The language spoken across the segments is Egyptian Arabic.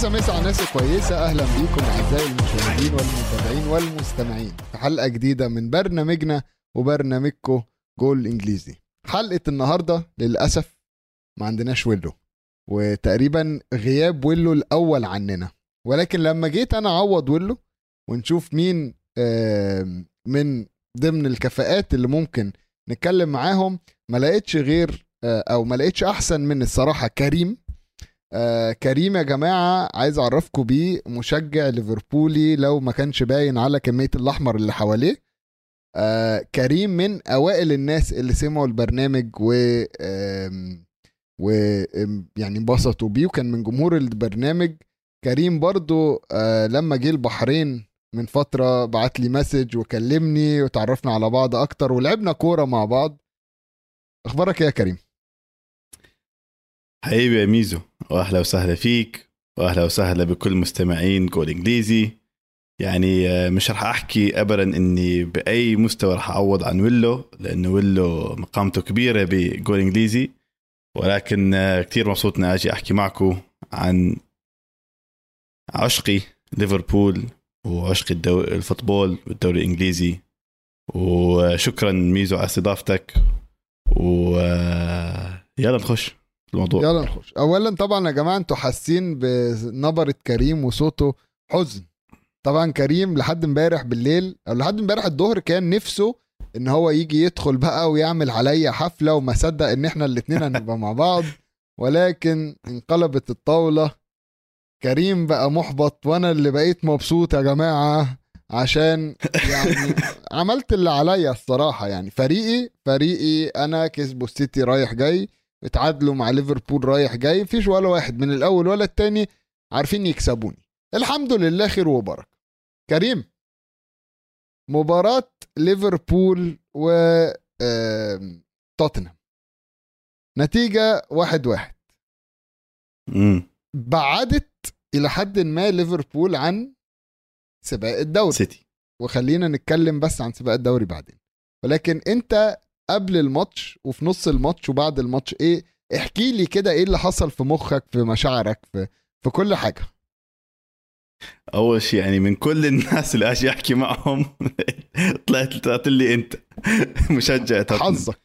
مسا مسا على الناس كويسة أهلا بيكم أعزائي المشاهدين والمتابعين والمستمعين في حلقة جديدة من برنامجنا وبرنامجكم جول إنجليزي حلقة النهاردة للأسف ما عندناش ويلو وتقريبا غياب ويلو الأول عننا ولكن لما جيت أنا أعوض ويلو ونشوف مين آم، من ضمن الكفاءات اللي ممكن نتكلم معاهم ما لقيتش غير آه، او ما لقيتش احسن من الصراحه كريم آه كريم يا جماعه عايز اعرفكم بيه مشجع ليفربولي لو ما كانش باين على كميه الاحمر اللي حواليه آه كريم من اوائل الناس اللي سمعوا البرنامج و آم، و آم، يعني انبسطوا بيه وكان من جمهور البرنامج كريم برضو آه لما جه البحرين من فتره بعت لي مسج وكلمني وتعرفنا على بعض اكتر ولعبنا كوره مع بعض اخبارك إيه يا كريم حبيبي يا ميزو واهلا وسهلا فيك واهلا وسهلا بكل مستمعين جول انجليزي يعني آه، مش رح احكي ابدا اني باي مستوى رح اعوض عن ويلو لانه ويلو مقامته كبيره بجول انجليزي ولكن آه، كثير مبسوط اني اجي احكي معكم عن عشقي ليفربول وعشقي الدو... الفوتبول والدوري الانجليزي وشكرا ميزو على استضافتك ويلا نخش في الموضوع يلا نخش اولا طبعا يا جماعه انتوا حاسين بنبره كريم وصوته حزن طبعا كريم لحد امبارح بالليل او لحد امبارح الظهر كان نفسه ان هو يجي يدخل بقى ويعمل عليا حفله وما صدق ان احنا الاتنين هنبقى مع بعض ولكن انقلبت الطاوله كريم بقى محبط وانا اللي بقيت مبسوط يا جماعه عشان يعني عملت اللي عليا الصراحه يعني فريقي فريقي انا كسبوا السيتي رايح جاي اتعادلوا مع ليفربول رايح جاي مفيش ولا واحد من الاول ولا التاني عارفين يكسبوني الحمد لله خير وبركه كريم مباراة ليفربول و آم، توتنهام نتيجة واحد واحد امم بعدت إلى حد ما ليفربول عن سباق الدوري سيتي وخلينا نتكلم بس عن سباق الدوري بعدين ولكن انت قبل الماتش وفي نص الماتش وبعد الماتش ايه احكي لي كده ايه اللي حصل في مخك في مشاعرك في في كل حاجه اول شيء يعني من كل الناس اللي اجي احكي معهم طلعت طلعت لي انت مشجع توتنهام. حظك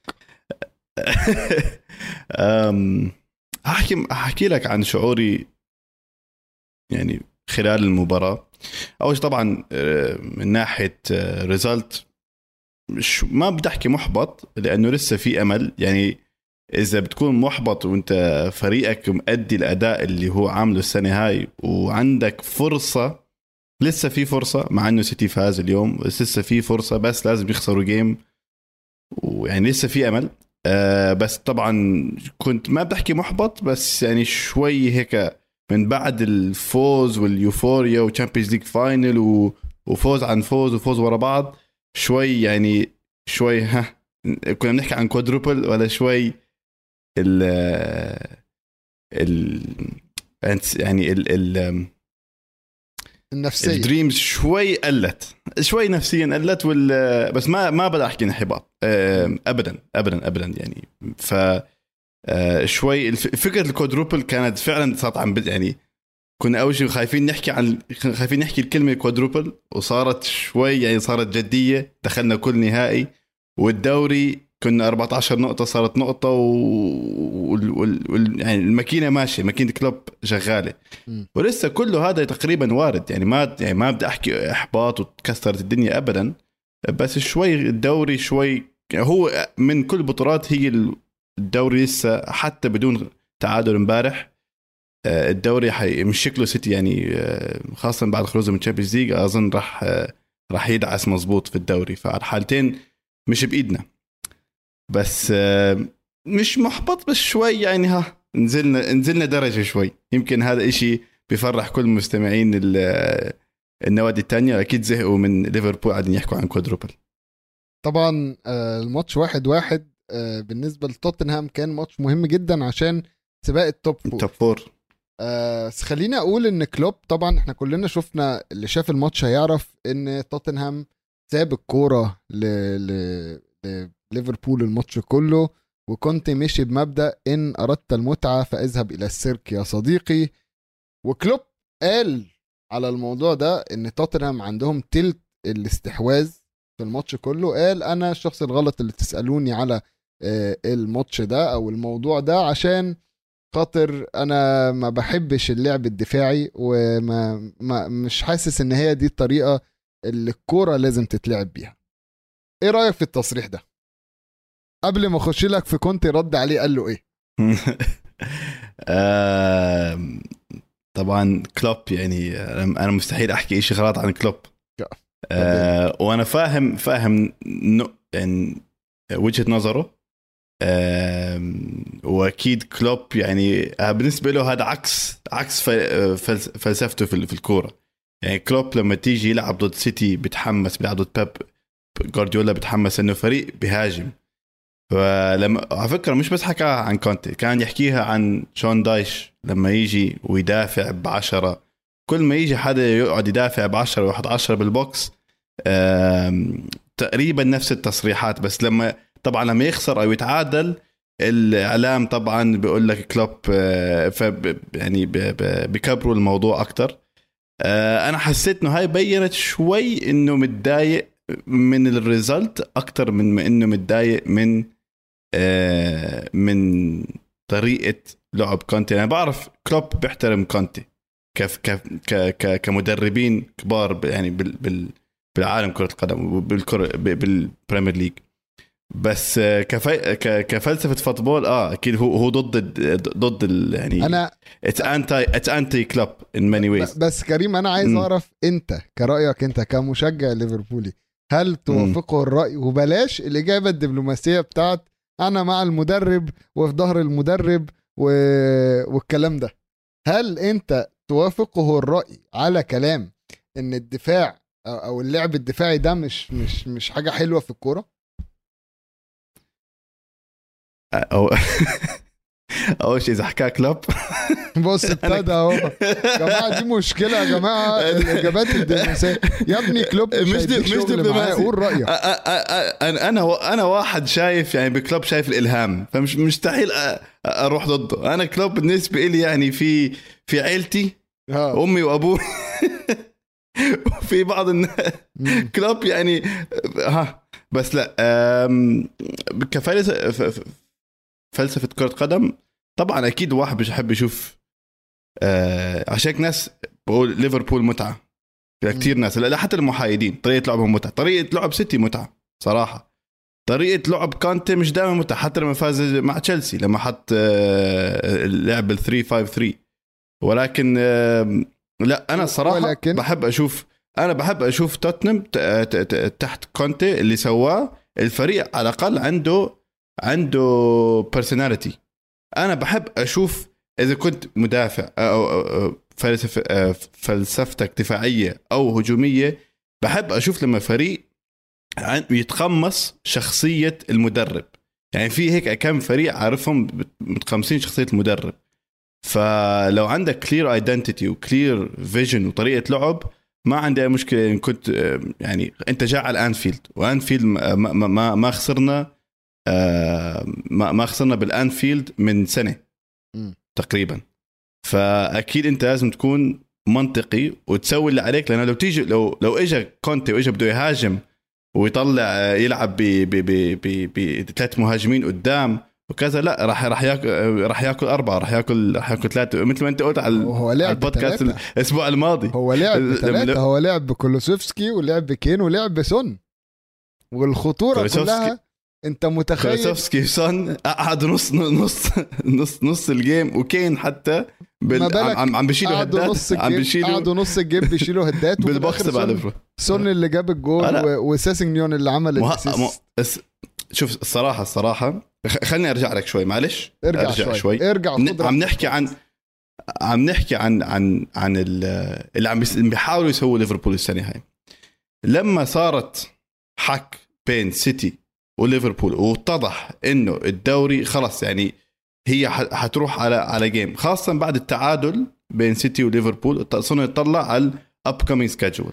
أم، احكي احكي لك عن شعوري يعني خلال المباراه اول شيء طبعا آه، من ناحيه ريزلت مش ما بدي احكي محبط لانه لسه في امل يعني اذا بتكون محبط وانت فريقك مؤدي الاداء اللي هو عامله السنه هاي وعندك فرصه لسه في فرصه مع انه سيتي فاز اليوم بس لسه في فرصه بس لازم يخسروا جيم ويعني لسه في امل آه بس طبعا كنت ما بدي احكي محبط بس يعني شوي هيك من بعد الفوز واليوفوريا وتشامبيونز ليج فاينل و- وفوز عن فوز وفوز ورا بعض شوي يعني شوي ها كنا بنحكي عن كوادروبل ولا شوي ال ال يعني ال ال النفسيه الدريمز شوي قلت شوي نفسيا قلت وال بس ما ما بدي احكي انحباط أم، ابدا ابدا ابدا يعني ف آه، شوي الف- فكره الكوادروبل كانت فعلا صارت عم بد- يعني كنا اول شيء خايفين نحكي عن خايفين نحكي الكلمه كوادروبل وصارت شوي يعني صارت جديه دخلنا كل نهائي والدوري كنا 14 نقطة صارت نقطة و... وال... وال... وال... يعني الماكينة ماشية ماكينة كلوب شغالة مم. ولسه كله هذا تقريبا وارد يعني ما يعني ما بدي احكي احباط وتكسرت الدنيا ابدا بس شوي الدوري شوي يعني هو من كل البطولات هي الدوري لسه حتى بدون تعادل امبارح آه، الدوري حي... مش شكله سيتي يعني آه، خاصة بعد خروجه من تشامبيونز ليج اظن راح آه، راح يدعس مزبوط في الدوري فعلى الحالتين مش بايدنا بس آه، مش محبط بس شوي يعني ها نزلنا نزلنا درجة شوي يمكن هذا إشي بيفرح كل مستمعين ال- النوادي الثانية أكيد زهقوا من ليفربول قاعدين يحكوا عن كوادروبل طبعا آه، الماتش واحد واحد آه، بالنسبه لتوتنهام كان ماتش مهم جدا عشان سباق التوب فور توب فور آه، بس خليني اقول ان كلوب طبعا احنا كلنا شفنا اللي شاف الماتش هيعرف ان توتنهام ساب الكوره ل... ل... لليفربول الماتش كله وكنت مشي بمبدا ان اردت المتعه فاذهب الى السيرك يا صديقي وكلوب قال على الموضوع ده ان توتنهام عندهم تلت الاستحواذ في الماتش كله قال انا الشخص الغلط اللي تسالوني على آه، الماتش ده او الموضوع ده عشان خاطر انا ما بحبش اللعب الدفاعي وما ما مش حاسس ان هي دي الطريقه اللي الكوره لازم تتلعب بيها ايه رايك في التصريح ده قبل ما اخش لك في كونتي رد عليه قال له ايه آم، طبعا كلوب يعني انا مستحيل احكي شيء غلط عن كلوب آه وانا فاهم فاهم نو- يعني وجهه نظره آم، واكيد كلوب يعني آه، بالنسبه له هذا عكس عكس ف- آه، فلس- فلسفته في في الكوره يعني كلوب لما تيجي يلعب ضد سيتي بتحمس بيلعب ضد بيب جوارديولا بتحمس انه فريق بيهاجم فلما على فكره مش بس حكاها عن كونتي كان يحكيها عن شون دايش لما يجي ويدافع بعشرة كل ما يجي حدا يقعد يدافع بعشرة ويحط عشرة بالبوكس آم، تقريبا نفس التصريحات بس لما طبعا لما يخسر او يتعادل الاعلام طبعا بيقول لك كلوب آه، فب يعني ب- ب- بكبروا الموضوع اكثر انا حسيت انه هاي بينت شوي انه متضايق من الريزلت اكثر من ما انه متضايق من آه، من طريقه لعب كونتي انا بعرف كلوب بيحترم كونتي كف كف ك ك كمدربين كبار ب- يعني بال بال بالعالم كره القدم وبالكره ب- بالبريمير ليج بس آه، كفي ك كفلسفه فوتبول اه اكيد هو هو ضد ال- ضد ال يعني انا اتس انتي اتس انتي كلوب ان ماني ويز ب- بس كريم انا عايز مم. اعرف انت كرايك انت كمشجع ليفربولي هل توافقه الراي وبلاش الاجابه الدبلوماسيه بتاعت انا مع المدرب وفي ظهر المدرب و... والكلام ده هل انت توافقه الراي على كلام ان الدفاع او أو اللعب الدفاعي ده مش مش مش حاجه حلوه في الكوره أو اول شيء اذا حكى كلوب بص ابتدى اهو يا جماعه دي مشكله يا جماعه الاجابات الدبلوماسيه يا ابني كلوب مش, مش مش دي- مش شغل معاه دبلوماسي. قول رايك أ- أ- أ- انا انا انا واحد شايف يعني بكلوب شايف الالهام فمش مستحيل أ- اروح ضده انا كلوب بالنسبه لي يعني في في عيلتي ها. امي وابوي وفي بعض الناس مم. كلوب يعني ها بس لا أم، كفلسفه ف- ف- فلسفه كره قدم طبعا اكيد واحد مش يحب يشوف آه، عشان هيك ناس بقول ليفربول متعه في كثير ناس لا لا، حتى المحايدين طريقه لعبهم متعه طريقه لعب سيتي متعه صراحه طريقه لعب كانتي مش دائما متعه حتى لما فاز مع تشيلسي لما حط آه، اللعب ال 3 5 3 ولكن آه، لا انا الصراحه ولكن- بحب اشوف انا بحب اشوف توتنهام ت- ت- ت- تحت كونتي اللي سواه الفريق على الاقل عنده عنده بيرسوناليتي انا بحب اشوف اذا كنت مدافع او أو- أو فلسفه آه، فلسفتك دفاعيه او هجوميه بحب اشوف لما فريق عن- يتقمص شخصيه المدرب يعني في هيك كم فريق عارفهم متقمصين شخصيه المدرب فلو عندك كلير ايدنتيتي وكلير فيجن وطريقه لعب ما عندي اي مشكله ان كنت آه، يعني انت جاي على انفيلد وانفيلد ما ما ما, ما خسرنا آه، ما ما خسرنا بالانفيلد من سنه مم. تقريبا فاكيد انت لازم تكون منطقي وتسوي اللي عليك لانه لو تيجي لو لو اجى كونتي واجى بده يهاجم ويطلع آه، يلعب ب ب ب ب بثلاث مهاجمين قدام وكذا لا راح راح ياكل آه، راح ياكل اربعه راح ياكل راح ياكل ثلاثه مثل ما انت قلت على هو على لعب البودكاست بثلاثة. الاسبوع الماضي هو لعب لما- بثلاثة هو لعب بكولوسيفسكي ولعب بكين ولعب بسون والخطورة كولوسيفسكي- كلها انت متخيل كولوسوفسكي سون قعد نص نص نص نص الجيم وكين حتى بال... ما بالك عم عم- عم بيشيلوا قعدوا هدات نص عم الجيم بيشيلوا قعدوا نص الجيم بيشيلوا هدات وفي بالبوكس الآخر تبع سون- ليفربول سون اللي جاب الجول أنا- و- وساسنجنيون اللي عمل مه... الاسيست م... اس... شوف الصراحه الصراحه خ- خليني ارجع لك شوي معلش ارجع, أرجع شوي. شوي. ارجع ن- خد عم راحتك. نحكي عن عم نحكي عن عن عن ال- اللي عم بيس- بيحاولوا يسووا ليفربول السنه هاي لما صارت حك بين سيتي وليفربول واتضح انه الدوري خلص يعني هي ح- حتروح على على جيم خاصه بعد التعادل بين سيتي وليفربول صرنا نطلع على الاب كومينج سكجول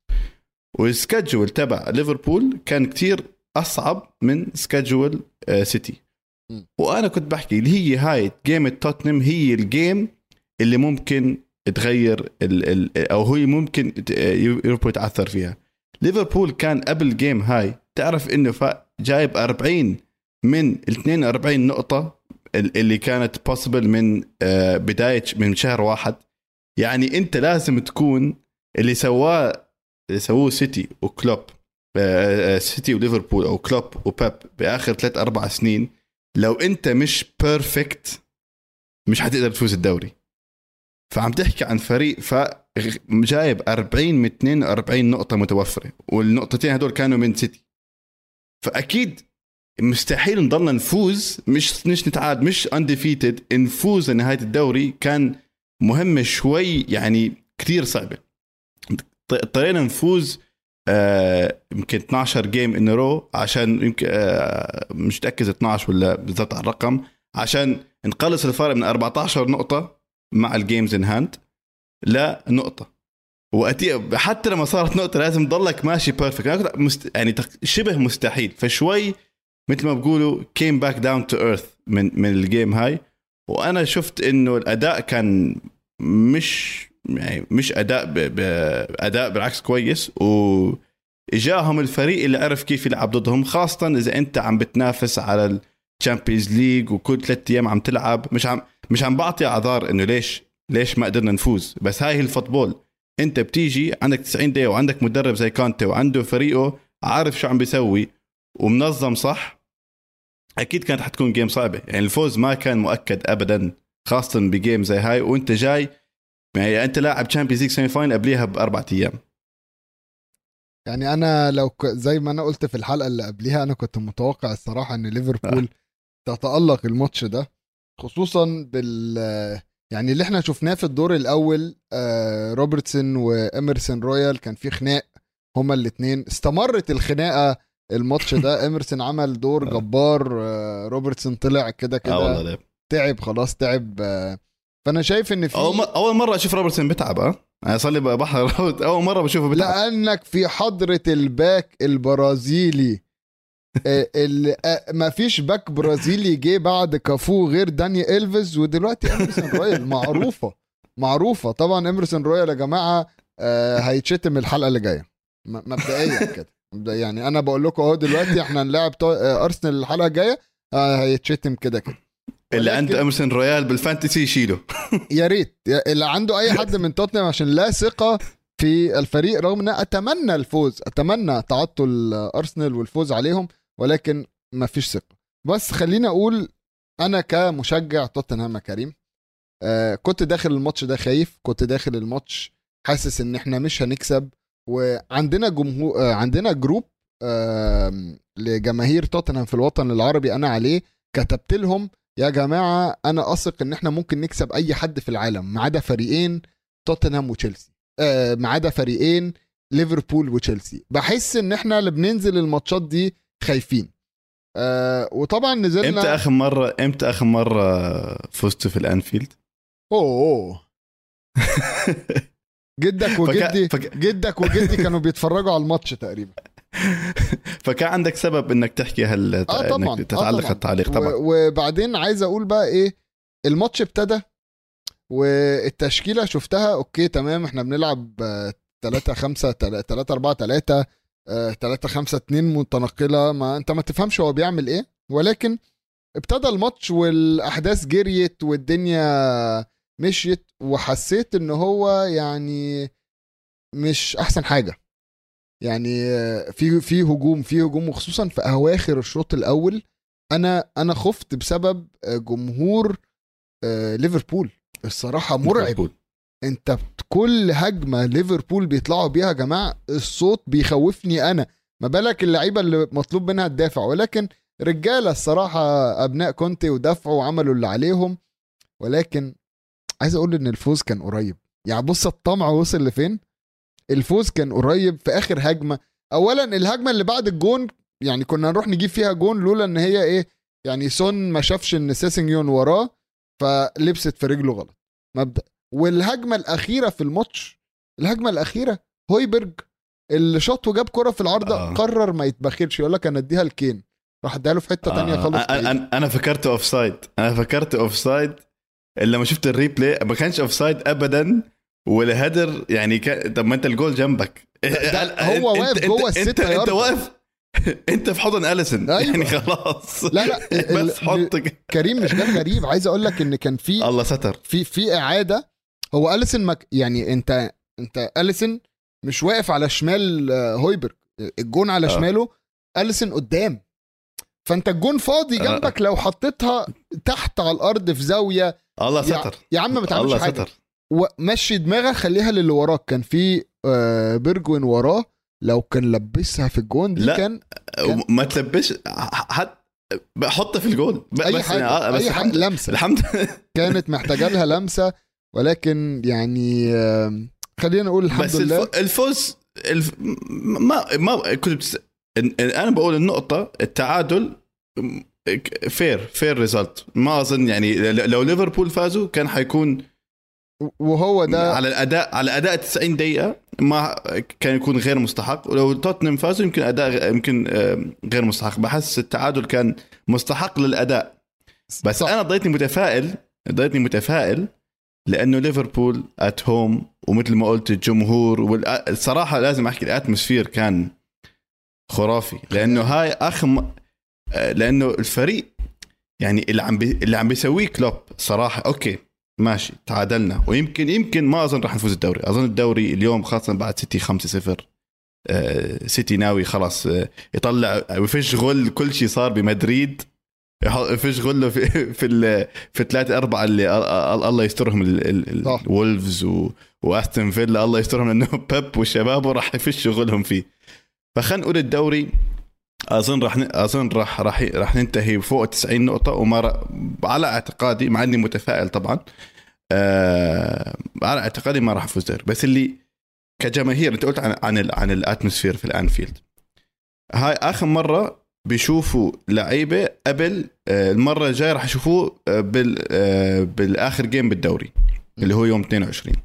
والسكجول تبع ليفربول كان كتير اصعب من سكجول آه، سيتي م. وانا كنت بحكي اللي هي هاي جيم توتنهام هي الجيم اللي ممكن تغير ال ال او هي ممكن ت- ليفربول يتعثر فيها ليفربول كان قبل جيم هاي تعرف انه فا- جايب 40 من ال 42 نقطة ال- اللي كانت بوسيبل من آه، بداية من شهر واحد يعني انت لازم تكون اللي سواه اللي سووه سيتي وكلوب آه، آه، سيتي وليفربول او كلوب وبيب باخر ثلاث اربع سنين لو انت مش بيرفكت مش حتقدر تفوز الدوري فعم تحكي عن فريق ف جايب 40 من 42 نقطة متوفرة والنقطتين هدول كانوا من سيتي فأكيد مستحيل نضلنا نفوز مش مش نتعاد مش انديفيتد نفوز لنهاية الدوري كان مهمة شوي يعني كثير صعبة ط- اضطرينا نفوز آه، يمكن 12 جيم ان رو عشان يمكن آه، مش متاكد 12 ولا بالضبط على الرقم عشان نقلص الفارق من 14 نقطة مع الجيمز ان هاند لنقطة وأتي حتى لما صارت نقطة لازم تضلك ماشي بيرفكت مست... يعني تق- شبه مستحيل فشوي مثل ما بقولوا came back down to earth من من الجيم هاي وانا شفت انه الاداء كان مش يعني مش اداء ب... ب... اداء بالعكس كويس و اجاهم الفريق اللي عرف كيف يلعب ضدهم خاصة اذا انت عم بتنافس على الشامبيونز ليج وكل ثلاث ايام عم تلعب مش عم مش عم بعطي اعذار انه ليش ليش ما قدرنا نفوز بس هاي هي الفوتبول انت بتيجي عندك 90 دقيقة وعندك مدرب زي كونتي وعنده فريقه عارف شو عم بيسوي ومنظم صح اكيد كانت حتكون جيم صعبة يعني الفوز ما كان مؤكد ابدا خاصة بجيم زي هاي وانت جاي يعني انت لاعب تشامبيونز ليج سيمي فاينل قبليها باربع ايام يعني انا لو ك... زي ما انا قلت في الحلقه اللي قبليها انا كنت متوقع الصراحه ان ليفربول تتالق الماتش ده خصوصا بال يعني اللي احنا شفناه في الدور الاول آه روبرتسون واميرسون رويال كان في خناق هما الاثنين استمرت الخناقه الماتش ده اميرسون عمل دور آه. جبار آه روبرتسون طلع كده اه كده والله لا. تعب خلاص تعب آه فانا شايف ان في اول م- اول مرة اشوف روبرتسون بتعب اه انا صار لي بحضر اول مرة بشوفه بتعب لانك في حضره الباك البرازيلي آه، اللي ما فيش باك برازيلي جه بعد كافو غير داني الفيز ودلوقتي اميرسون رويال معروفه معروفه طبعا اميرسون رويال يا جماعه آه، هيتشتم الحلقه اللي جايه م- مبدئيا كده مبدئيا. يعني انا بقول لكم اهو دلوقتي احنا هنلاعب تو- آه، ارسنال الحلقه الجايه آه، هيتشتم كده كده اللي ولكن- عنده امرسون رويال بالفانتسي يشيله يا ريت يا- اللي عنده اي حد من توتنهام عشان لا ثقه في الفريق رغم ان أنا اتمنى الفوز اتمنى تعطل ارسنال والفوز عليهم ولكن ما فيش ثقه بس خليني اقول انا كمشجع توتنهام يا كريم آه كنت داخل الماتش ده خايف كنت داخل الماتش حاسس ان احنا مش هنكسب وعندنا جمهور آه عندنا جروب آه لجماهير توتنهام في الوطن العربي انا عليه كتبت لهم يا جماعه انا اثق ان احنا ممكن نكسب اي حد في العالم ما عدا فريقين توتنهام وتشيلسي آه ما عدا فريقين ليفربول وتشيلسي بحس ان احنا اللي بننزل الماتشات دي خايفين آه وطبعا نزلنا امتى اخر مرة امتى اخر مرة فزتوا في الانفيلد؟ اوه, أوه. جدك وجدي فك... جدك وجدي كانوا بيتفرجوا على الماتش تقريبا فكان عندك سبب انك تحكي هال اه طبعا انك تتعلق آه طبعا. التعليق طبعا و- وبعدين عايز اقول بقى ايه الماتش ابتدى والتشكيله شفتها اوكي تمام احنا بنلعب 3 5 3 4 3 3 5 2 متنقله ما انت ما تفهمش هو بيعمل ايه ولكن ابتدى الماتش والاحداث جريت والدنيا مشيت وحسيت ان هو يعني مش احسن حاجه يعني آه، في في هجوم في هجوم وخصوصا في اواخر الشوط الاول انا انا خفت بسبب آه، جمهور آه، ليفربول الصراحه مرعب ليفربول. انت بت- كل هجمه ليفربول بيطلعوا بيها يا جماعه الصوت بيخوفني انا ما بالك اللعيبه اللي مطلوب منها تدافع ولكن رجاله الصراحه ابناء كونتي ودافعوا وعملوا اللي عليهم ولكن عايز اقول ان الفوز كان قريب يعني بص الطمع وصل لفين الفوز كان قريب في اخر هجمه اولا الهجمه اللي بعد الجون يعني كنا نروح نجيب فيها جون لولا ان هي ايه يعني سون ما شافش ان سيسنجيون وراه فلبست في رجله غلط مبدا والهجمه الاخيره في الماتش الهجمه الاخيره هويبرج اللي شاط وجاب كرة في العارضه آه. آه. قرر ما يتبخلش يقول لك انا اديها لكين راح اديها له في حته تانية آه، خالص انا انا, أنا فكرته اوف سايد انا فكرت اوف سايد لما شفت الريبلاي ما كانش اوف سايد ابدا والهدر يعني كان طب ما انت الجول جنبك ده هو واقف جوه الستة انت, انت ياردة. واقف انت في حضن اليسون أيوة. يعني خلاص لا لا ال- بس حط كريم مش ده غريب عايز اقول لك ان كان في الله ستر في في اعاده هو اليسون مك يعني انت انت اليسون مش واقف على شمال آه، هويبرج الجون على آه. شماله اليسون قدام فانت الجون فاضي آه. جنبك لو حطيتها تحت على الارض في زاويه الله يا, ستر يا عم ما تعملش الله حاجه ستر ومشي دماغك خليها للي وراك كان في آه، بيرجوين وراه لو كان لبسها في الجون دي لا. كان كان- ما تلبش حط حطه في الجول ب- اي بس حاجه يعني- بس اي حاجه الحمد لمسه الحمد كانت محتاجه لها لمسه ولكن يعني آم، خلينا نقول الحمد بس لله الف... الفوز الف... ما ما كنت بتس... انا بقول النقطه التعادل فير فير ريزلت ما اظن يعني ل- لو ليفربول فازوا كان حيكون وهو ده على الاداء على اداء 90 دقيقه ما كان يكون غير مستحق ولو توتنهام فازوا يمكن اداء يمكن آه، غير مستحق بحس التعادل كان مستحق للاداء بس صح. انا ضيتني متفائل ضيتني متفائل لانه ليفربول ات هوم ومثل ما قلت الجمهور والصراحه لازم احكي الاتموسفير كان خرافي لانه هاي اخر م... آه، لانه الفريق يعني اللي عم بي... اللي عم بيسويه كلوب صراحه اوكي ماشي تعادلنا ويمكن يمكن ما اظن راح نفوز الدوري اظن الدوري اليوم خاصه بعد سيتي 5 0 سيتي ناوي خلاص آه، يطلع ويفش غل كل شيء صار بمدريد يحط- يفش غله في في ال- في الثلاثة أربعة اللي ال- ال- الله يسترهم ال- ال- صح. الولفز و- واستون فيلا الله يسترهم لانه بيب وشبابه راح يفشوا غلهم فيه فخلينا نقول الدوري اظن راح ن- اظن راح راح راح ننتهي فوق 90 نقطة وما ر- على اعتقادي مع اني متفائل طبعا آه على اعتقادي ما راح افوز دوري بس اللي كجماهير انت قلت عن عن ال- عن الاتموسفير في الانفيلد هاي اخر مره بيشوفوا لعيبه قبل آه، المره الجايه راح يشوفوه آه، بال آه، بالاخر جيم بالدوري اللي هو يوم 22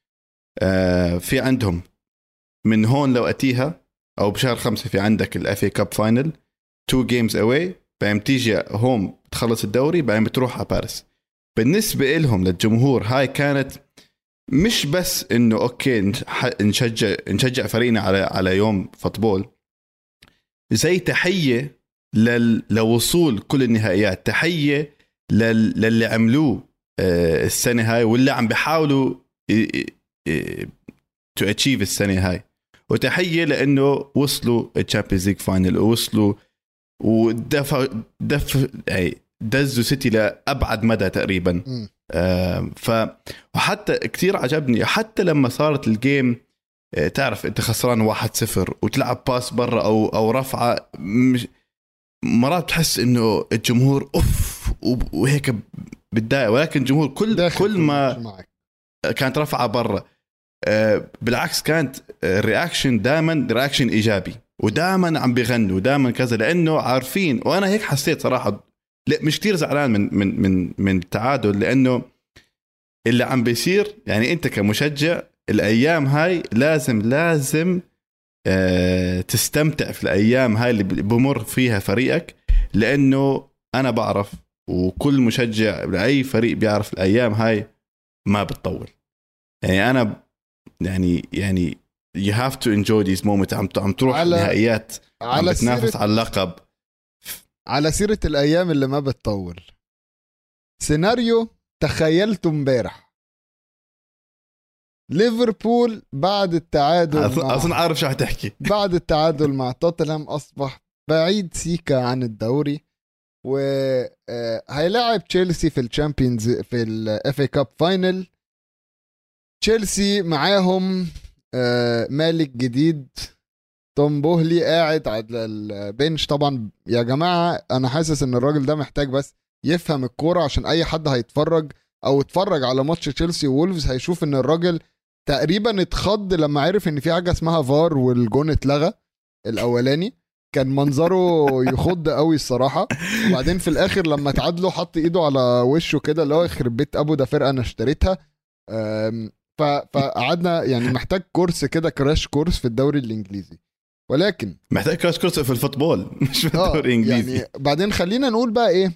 آه، في عندهم من هون لو اتيها او بشهر خمسة في عندك الاف اي كاب فاينل تو جيمز اواي بعدين بتيجي هوم تخلص الدوري بعدين بتروح على باريس بالنسبه لهم للجمهور هاي كانت مش بس انه اوكي نح- نشجع نشجع فريقنا على على يوم فوتبول زي تحيه لل... لوصول كل النهائيات تحيه لل... للي عملوه آه، السنه هاي واللي عم بيحاولوا تو اتشيف السنه هاي وتحيه لانه وصلوا الشامبيونز ليج فاينل ووصلوا ودفع دف يعني دزوا سيتي لابعد مدى تقريبا مم. آم، ف وحتى كثير عجبني حتى لما صارت الجيم آه، تعرف انت خسران 1-0 وتلعب باس برا او او رفعه مش مرات بتحس انه الجمهور اوف وب- وهيك بتضايق ولكن الجمهور كل داخل كل ما معك. كانت رفعه برا آه، بالعكس كانت الرياكشن دائما رياكشن ايجابي ودائما عم بيغنوا دائما كذا لانه عارفين وانا هيك حسيت صراحه لا مش كثير زعلان من من من من التعادل لانه اللي عم بيصير يعني انت كمشجع الايام هاي لازم لازم آه تستمتع في الايام هاي اللي بمر فيها فريقك لانه انا بعرف وكل مشجع لاي فريق بيعرف الايام هاي ما بتطول يعني انا يعني يعني you have to enjoy these moments عم عم تروح على- نهائيات عم على بتنافس سيرة على اللقب على سيرة الأيام اللي ما بتطول سيناريو تخيلته امبارح ليفربول بعد التعادل أظن- مع اظن عارف شو حتحكي بعد التعادل مع توتنهام أصبح بعيد سيكا عن الدوري وهيلاعب تشيلسي في الشامبيونز في الاف اي كاب فاينل تشيلسي معاهم آه، مالك جديد توم بوهلي قاعد على البنش طبعا يا جماعه انا حاسس ان الراجل ده محتاج بس يفهم الكوره عشان اي حد هيتفرج او اتفرج على ماتش تشيلسي وولفز هيشوف ان الراجل تقريبا اتخض لما عرف ان في حاجه اسمها فار والجون اتلغى الاولاني كان منظره يخض قوي الصراحه وبعدين في الاخر لما تعادلوا حط ايده على وشه كده اللي هو يخرب بيت ابو ده فرقه انا اشتريتها أم، ف- فقعدنا يعني محتاج كورس كده كراش كورس في الدوري الانجليزي ولكن محتاج كراش كورس في الفوتبول مش في اه الدوري الانجليزي يعني بعدين خلينا نقول بقى ايه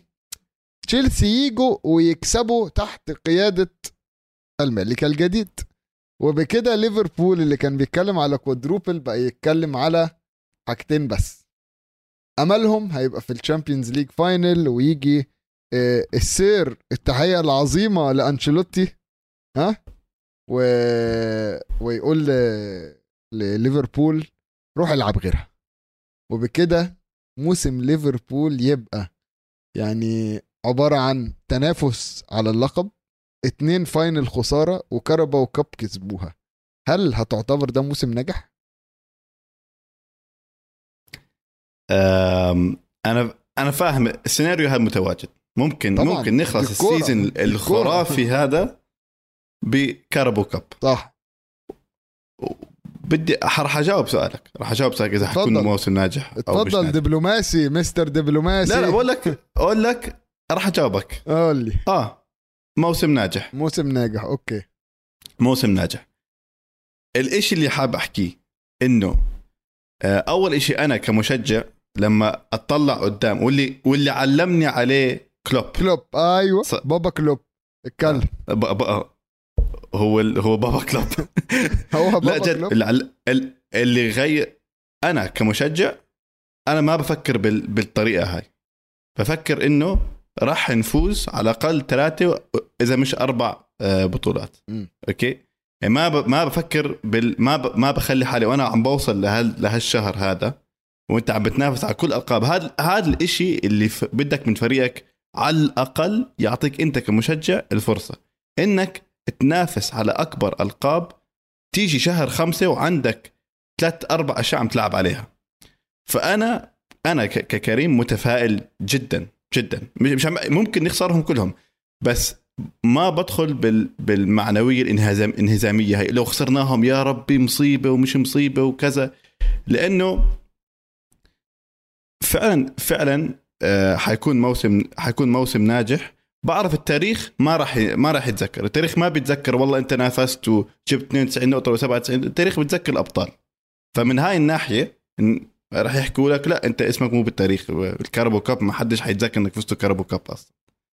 تشيلسي يجوا ويكسبوا تحت قياده الملك الجديد وبكده ليفربول اللي كان بيتكلم على كوادروبل بقى يتكلم على حاجتين بس املهم هيبقى في الشامبيونز ليج فاينل ويجي آه، السير التحيه العظيمه لانشيلوتي ها و... ويقول ل... لليفربول روح العب غيرها وبكده موسم ليفربول يبقى يعني عبارة عن تنافس على اللقب اتنين فاينل خسارة وكربا وكاب كسبوها هل هتعتبر ده موسم ناجح؟ أم، انا انا فاهم السيناريو هذا متواجد ممكن طبعاً، ممكن نخلص دي الكورة، السيزون دي الكورة. الخرافي هذا بكربو كاب صح بدي راح اجاوب سؤالك راح اجاوب سؤالك اذا حيكون اتفضل. موسم ناجح او مش اتفضل ناجح. دبلوماسي مستر دبلوماسي لا لا بقول لك اقول لك راح اجاوبك قول لي اه موسم ناجح موسم ناجح اوكي موسم ناجح الاشي اللي حاب احكيه انه آه، اول اشي انا كمشجع لما اطلع قدام واللي واللي علمني عليه كلوب كلوب ايوه ص- بابا كلوب اتكلم ب- ب- هو ال- هو بابا كلوب هو بابا لا جد كلوب اللي, عل- ال- اللي غير انا كمشجع انا ما بفكر بال... بالطريقه هاي بفكر انه راح نفوز على الاقل ثلاثه اذا مش اربع آه، بطولات مم. اوكي يعني ما ب... ما بفكر بال... ما ب... ما بخلي حالي وانا عم بوصل لهال... لهالشهر هذا وانت عم بتنافس على كل الالقاب هذا هذا الاشي اللي ف... بدك من فريقك على الاقل يعطيك انت كمشجع الفرصه انك تنافس على اكبر القاب تيجي شهر خمسة وعندك ثلاث اربع اشياء عم تلعب عليها فانا انا ك- ككريم متفائل جدا جدا مش مش عم- ممكن نخسرهم كلهم بس ما بدخل بال بالمعنويه الانهزام الانهزاميه هي لو خسرناهم يا ربي مصيبه ومش مصيبه وكذا لانه فعلا فعلا آه، حيكون موسم حيكون موسم ناجح بعرف التاريخ ما راح ي- ما راح يتذكر التاريخ ما بيتذكر والله انت نافست وجبت 92 نقطه و 97 التاريخ بيتذكر الابطال فمن هاي الناحيه إن- راح يحكوا لك لا انت اسمك مو بالتاريخ الكاربو كاب ما حدش حيتذكر انك فزتوا كاربو كاب اصلا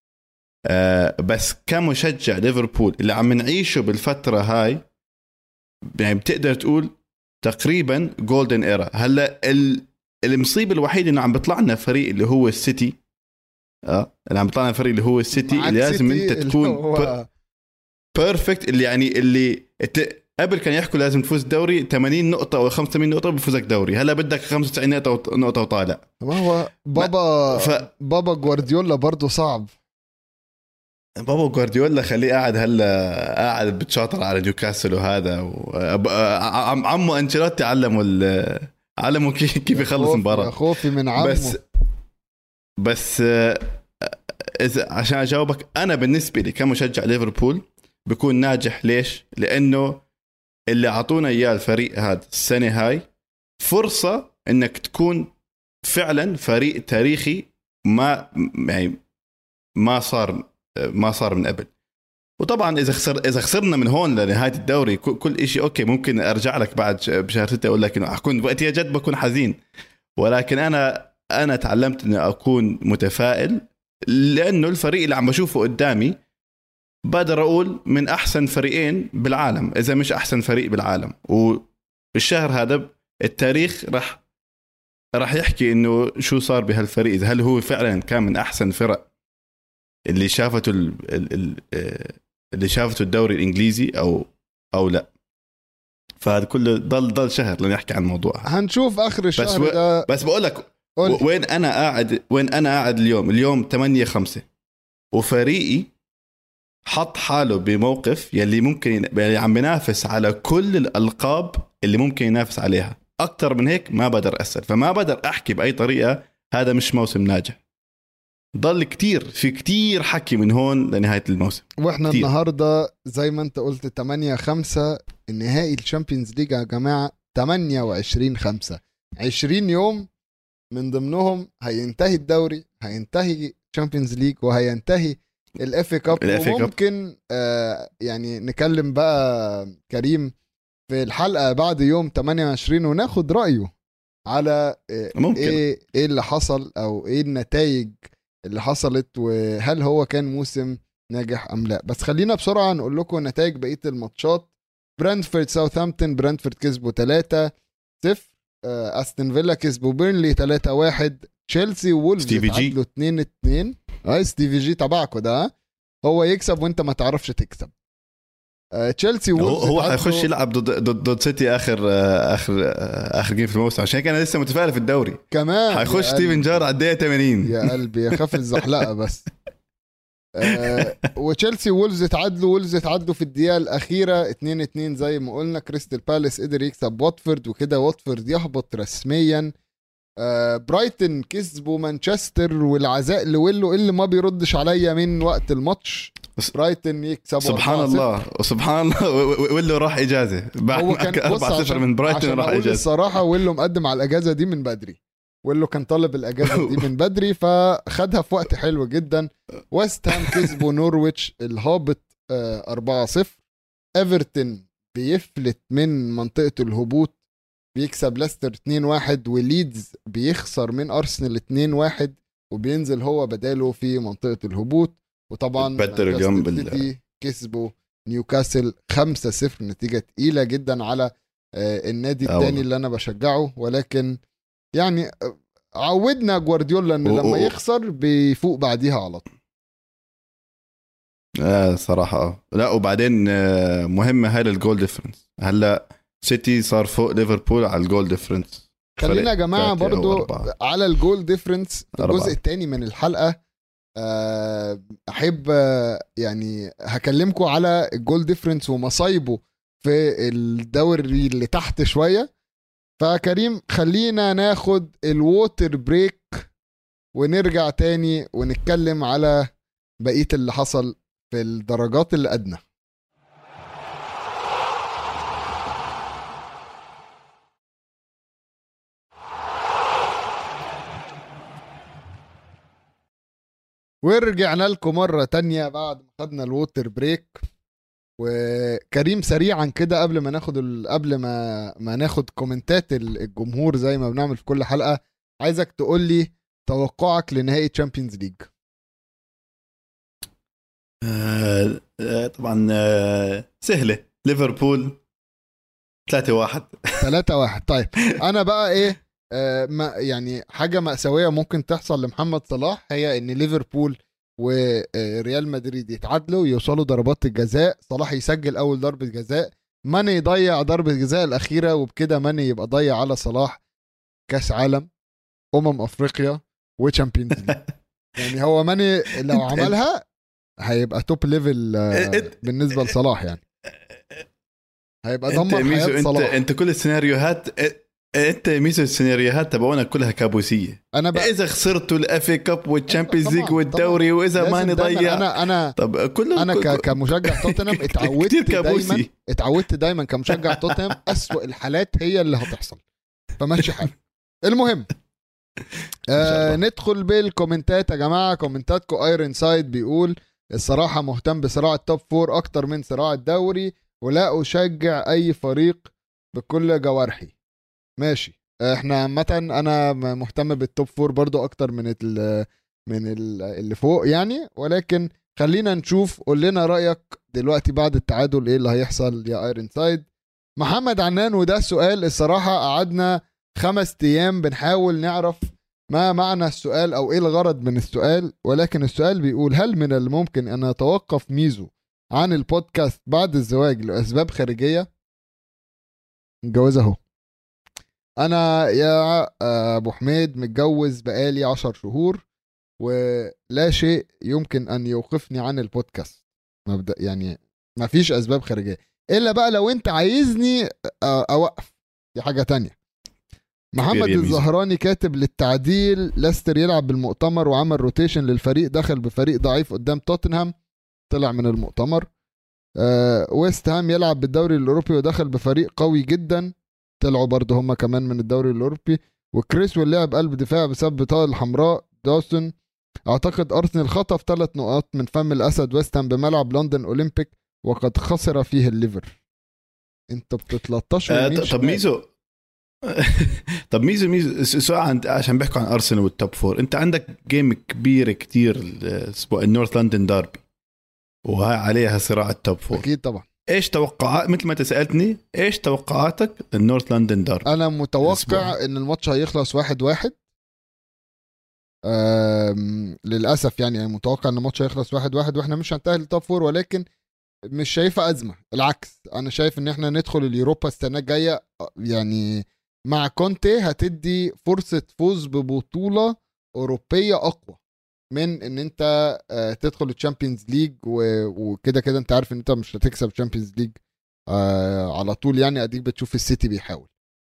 آه بس كمشجع ليفربول اللي عم نعيشه بالفتره هاي يعني بتقدر تقول تقريبا جولدن ايرا هلا ال- المصيبه الوحيده انه عم بيطلع لنا فريق اللي هو السيتي اه اللي عم بيطلع لنا فريق اللي هو السيتي معاك اللي لازم سيتي انت اللي تكون هو بيرفكت اللي يعني اللي الت- قبل كان يحكوا لازم تفوز دوري 80 نقطة أو 85 نقطة بفوزك دوري، هلا بدك 95 نقطة وط- نقطة وطالع. ما هو بابا ف- بابا جوارديولا برضه صعب بابا جوارديولا خليه قاعد هلا قاعد بتشاطر على نيوكاسل وهذا و... أب- عم عمه انشيلوتي علمه ال... علمه كيف كيف يا يخلص خوفي- يا مباراة خوفي من عمه بس بس آه، اذا عشان اجاوبك انا بالنسبة لي كمشجع ليفربول بكون ناجح ليش؟ لانه اللي اعطونا اياه الفريق هذا السنة هاي فرصة انك تكون فعلا فريق تاريخي ما يعني ما صار ما صار من قبل وطبعا اذا خسر اذا خسرنا من هون لنهايه الدوري كل, كل شيء اوكي ممكن ارجع لك بعد ش- بشهر ستة اقول لك انه اكون وقتها جد بكون حزين ولكن انا انا تعلمت اني اكون متفائل لانه الفريق اللي عم بشوفه قدامي بقدر اقول من احسن فريقين بالعالم اذا مش احسن فريق بالعالم والشهر هذا التاريخ راح راح يحكي انه شو صار بهالفريق اذا هل هو فعلا كان من احسن فرق اللي شافته ال... ال... ال... آه، اللي شافته الدوري الانجليزي او او لا فهذا كله ضل ضل شهر لنحكي عن الموضوع هنشوف اخر الشهر و- ده بس بقول لك قول و- وين انا قاعد وين انا قاعد اليوم اليوم 8 5 وفريقي حط حاله بموقف يلي ممكن ين- يلي عم بينافس على كل الالقاب اللي ممكن ينافس عليها اكثر من هيك ما بقدر اسال فما بقدر احكي باي طريقه هذا مش موسم ناجح ضل كتير في كتير حكي من هون لنهايه الموسم واحنا كتير. النهارده زي ما انت قلت 8 5 النهائي الشامبيونز ليج يا جماعه 28 5 20 يوم من ضمنهم هينتهي الدوري هينتهي الشامبيونز ليج وهينتهي الاف كاب ال FA Cup. وممكن آه يعني نكلم بقى كريم في الحلقه بعد يوم 28 وناخد رايه على آه ممكن ايه ايه اللي حصل او ايه النتائج اللي حصلت وهل هو كان موسم ناجح ام لا بس خلينا بسرعه نقول لكم نتائج بقيه الماتشات برنتفورد ساوثهامبتون برنتفورد كسبوا 3 0 استون فيلا كسبوا بيرنلي 3 1 تشيلسي وولفز ستيفي جي. اتعادلوا 2 2 اي ستيفي جي تبعكوا ده ها؟ هو يكسب وانت ما تعرفش تكسب آه، تشيلسي هو وولفز هو اتعادلوا- حيخش يلعب ضد ضد ضد سيتي اخر آه، اخر آه، اخر جيم في الموسم عشان هيك انا لسه متفائل في الدوري كمان حيخش يا ستيفن قلبي. جار على الدقيقه 80 يا قلبي يخاف الزحلقه بس آه وتشيلسي وولفز اتعادلوا وولفز اتعادلوا في الدقيقه الاخيره 2 2 زي ما قلنا كريستال بالاس قدر يكسب واتفورد وكده واتفورد يهبط رسميا آه برايتن كسبوا مانشستر والعزاء لويلو اللي ما بيردش عليا من وقت الماتش بس- برايتن يكسبوا سبحان 4-0. الله وسبحان الله و- و- ويلو راح اجازه بعد هو ما كان كان بص 4 0 عشان- من برايتون عشان راح اقول اجازه الصراحه ويلو مقدم على الاجازه دي من بدري ويلو كان طالب الاجازه دي من بدري فخدها في وقت حلو جدا ويست هام كسبوا نورويتش الهابط آه، 4-0 ايفرتون بيفلت من منطقه الهبوط بيكسب ليستر 2-1 وليدز بيخسر من ارسنال 2-1 وبينزل هو بداله في منطقه الهبوط وطبعا بدل اليوم مانشستر بال- سيتي كسبوا نيوكاسل 5-0 نتيجه تقيله جدا على آه، النادي آه الثاني والله. اللي انا بشجعه ولكن يعني آه، عودنا جوارديولا ان و- لما و- يخسر بيفوق بعديها على طول آه صراحه آه. لا وبعدين آه، مهمه هاي الجول ديفرنس هلا سيتي صار فوق ليفربول على الجول ديفرنس خلينا يا فرق جماعه ثلاثة أو برضو أربعة. على الجول ديفرنس في أربعة. الجزء الثاني من الحلقه آه، احب آه، يعني هكلمكم على الجول ديفرنس ومصايبه في الدوري اللي تحت شويه فكريم خلينا ناخد الووتر بريك ونرجع تاني ونتكلم على بقيه اللي حصل في الدرجات اللي ادنى ورجعنا لكم مرة تانية بعد ما خدنا الووتر بريك وكريم سريعا كده قبل ما ناخد ال... قبل ما ما ناخد كومنتات ال- الجمهور زي ما بنعمل في كل حلقة عايزك تقول لي توقعك لنهائي تشامبيونز ليج آه آه طبعا آه سهله ليفربول 3 1 3 واحد طيب انا بقى ايه آه ما يعني حاجه مأساويه ممكن تحصل لمحمد صلاح هي ان ليفربول وريال مدريد يتعادلوا يوصلوا ضربات الجزاء صلاح يسجل اول ضربه جزاء ماني يضيع ضربه الجزاء الاخيره وبكده ماني يبقى ضيع على صلاح كاس عالم امم افريقيا وتشامبيونز ليج يعني هو ماني لو أنت- عملها هيبقى توب ليفل آه، أنت- بالنسبه لصلاح يعني هيبقى انت دمر ميزو حياه انت صلاح انت كل السيناريوهات انت ميزو السيناريوهات تبعونا كلها كابوسيه انا بقى اذا خسرتوا الافي كاب والتشامبيونز طبعاً، ليج والدوري واذا لازم ما دايماً نضيع انا انا طب كله انا ك- كمشجع توتنهام كتير اتعودت دايما كابوسي اتعودت دايما كمشجع توتنهام اسوأ الحالات هي اللي هتحصل فماشي حالك المهم آه الله. ندخل بالكومنتات يا جماعه كومنتاتكم ايرون سايد بيقول الصراحه مهتم بصراع التوب فور اكتر من صراع الدوري ولا اشجع اي فريق بكل جوارحي ماشي احنا عامه انا م- مهتم بالتوب فور برضو اكتر من ال من ال اللي فوق يعني ولكن خلينا نشوف قول لنا رايك دلوقتي بعد التعادل ايه اللي هيحصل يا ايرون سايد محمد عنان وده سؤال الصراحه قعدنا خمس ايام بنحاول نعرف ما معنى السؤال او ايه الغرض من السؤال ولكن السؤال بيقول هل من الممكن ان يتوقف ميزو عن البودكاست بعد الزواج لاسباب خارجيه متجوز اهو انا يا ابو حميد متجوز بقالي عشر شهور ولا شيء يمكن ان يوقفني عن البودكاست مبدا يعني ما فيش اسباب خارجيه الا بقى لو انت عايزني أ- اوقف دي حاجه تانية محمد يا ميزو. الزهراني كاتب للتعديل ليستر يلعب بالمؤتمر وعمل روتيشن للفريق دخل بفريق ضعيف قدام توتنهام طلع من المؤتمر آه ويست هام يلعب بالدوري الاوروبي ودخل بفريق قوي جدا طلعوا برضه هم كمان من الدوري الاوروبي وكريس لعب قلب دفاع بسبب بطاقه الحمراء داوسون اعتقد ارسنال خطف ثلاث نقاط من فم الاسد ويست هام بملعب لندن اولمبيك وقد خسر فيه الليفر انتوا بتتلطشوا آه، يمين طب شمال. ميزو طب ميزو ميزو س- سؤال عن عشان بيحكوا عن ارسنال والتوب فور انت عندك جيم كبيره كتير اسمه النورث لندن داربي وهاي عليها صراع التوب فور اكيد طبعا ايش توقعات مثل ما انت سالتني ايش توقعاتك للنورث لندن داربي انا متوقع الأسبوع. ان الماتش هيخلص واحد واحد أم، للاسف يعني أنا متوقع ان الماتش هيخلص واحد واحد واحنا مش هنتأهل للتوب فور ولكن مش شايفه ازمه العكس انا شايف ان احنا ندخل اليوروبا السنه الجايه أه، يعني مع كونتي هتدي فرصه فوز ببطوله اوروبيه اقوى من ان انت آه، تدخل الشامبيونز ليج وكده كده انت عارف ان انت مش هتكسب الشامبيونز ليج آه على طول يعني اديك بتشوف السيتي بيحاول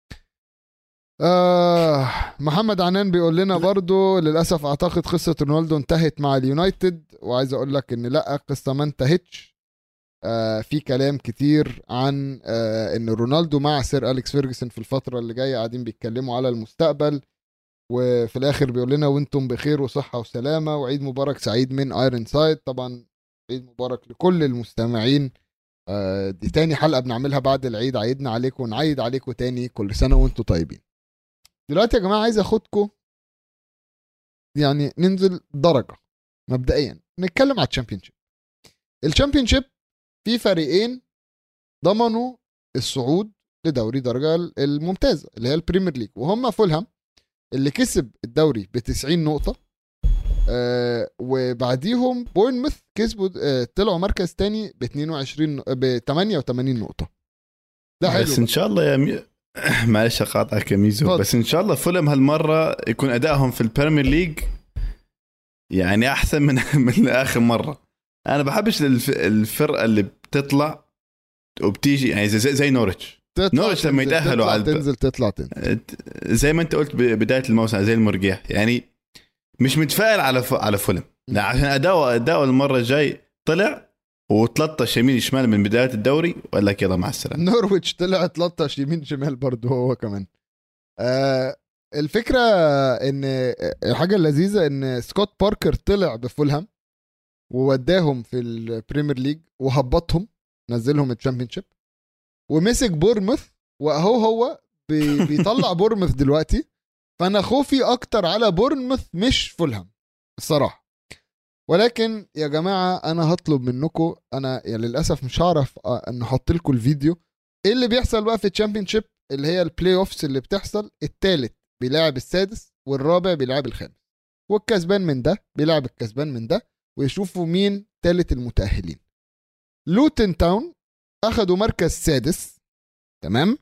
آه محمد عنان بيقول لنا برضو للاسف اعتقد قصه رونالدو انتهت مع اليونايتد وعايز اقول لك ان لا قصه ما انتهتش آه في كلام كتير عن آه ان رونالدو مع سير اليكس فيرجسون في الفتره اللي جايه قاعدين بيتكلموا على المستقبل وفي الاخر بيقول لنا وانتم بخير وصحه وسلامه وعيد مبارك سعيد من ايرون سايد طبعا عيد مبارك لكل المستمعين آه، دي تاني حلقه بنعملها بعد العيد عيدنا عليكم ونعيد عليكم تاني كل سنه وانتم طيبين دلوقتي يا جماعه عايز اخدكم يعني ننزل درجه مبدئيا نتكلم على الشامبيونشيب الشامبيونشيب في فريقين ضمنوا الصعود لدوري درجه الممتازه اللي هي البريمير ليج وهم فولهام اللي كسب الدوري ب 90 نقطه آه وبعديهم بورنموث كسبوا آه طلعوا مركز تاني ب 22 ب 88 نقطه ده حلو بس ان شاء الله يا مي... معلش اقاطعك يا ميزو اتفضل. بس ان شاء الله فولم هالمره يكون ادائهم في البريمير ليج يعني احسن من من اخر مره انا بحبش الف... الفرقه اللي بتطلع وبتيجي يعني زي, زي نورتش تطلع نورتش لما تنزل، يتأهلوا تطلع على الب- تنزل تطلع تنزل زي ما انت قلت بدايه الموسم زي المرجيح يعني مش متفائل على ف... على فولم لا عشان اداؤه اداؤه المره الجاي طلع و13 يمين شمال من بدايه الدوري وقال لك يلا مع السلامه نورويتش طلع 13 يمين شمال برضه هو كمان آه الفكره ان الحاجه اللذيذه ان سكوت باركر طلع بفولهام ووداهم في البريمير ليج وهبطهم نزلهم الشامبيونشيب ومسك بورموث واهو هو بي- بيطلع بورموث دلوقتي فانا خوفي اكتر على بورموث مش فولهام الصراحه ولكن يا جماعه انا هطلب منكم انا يعني للاسف مش هعرف آه، ان احط لكم الفيديو ايه اللي بيحصل بقى في الشامبيونشيب اللي هي البلاي اوفس اللي بتحصل الثالث بيلاعب السادس والرابع بيلاعب الخامس والكسبان من ده بيلاعب الكسبان من ده ويشوفوا مين ثالث المتاهلين لوتن تاون اخدوا مركز سادس تمام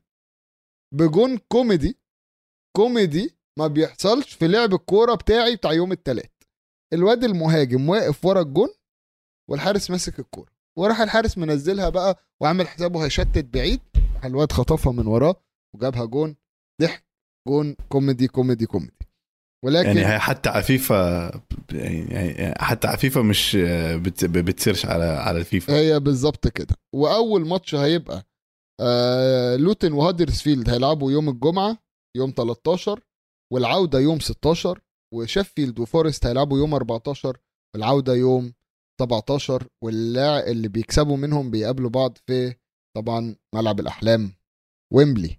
بجون كوميدي كوميدي ما بيحصلش في لعب الكوره بتاعي بتاع يوم الثلاث الواد المهاجم واقف ورا الجون والحارس ماسك الكوره وراح الحارس منزلها بقى وعامل حسابه هيشتت بعيد راح الواد خطفها من وراه وجابها جون ضحك جون كوميدي كوميدي كوميدي ولكن يعني هي حتى عفيفه يعني يعني حتى عفيفه مش بت... بتصيرش على على الفيفا هي بالظبط كده واول ماتش هيبقى آه لوتن وهادرسفيلد هيلعبوا يوم الجمعه يوم 13 والعوده يوم 16 وشيفيلد وفورست هيلعبوا يوم 14 والعوده يوم 17 واللاع اللي بيكسبوا منهم بيقابلوا بعض في طبعا ملعب الاحلام ويمبلي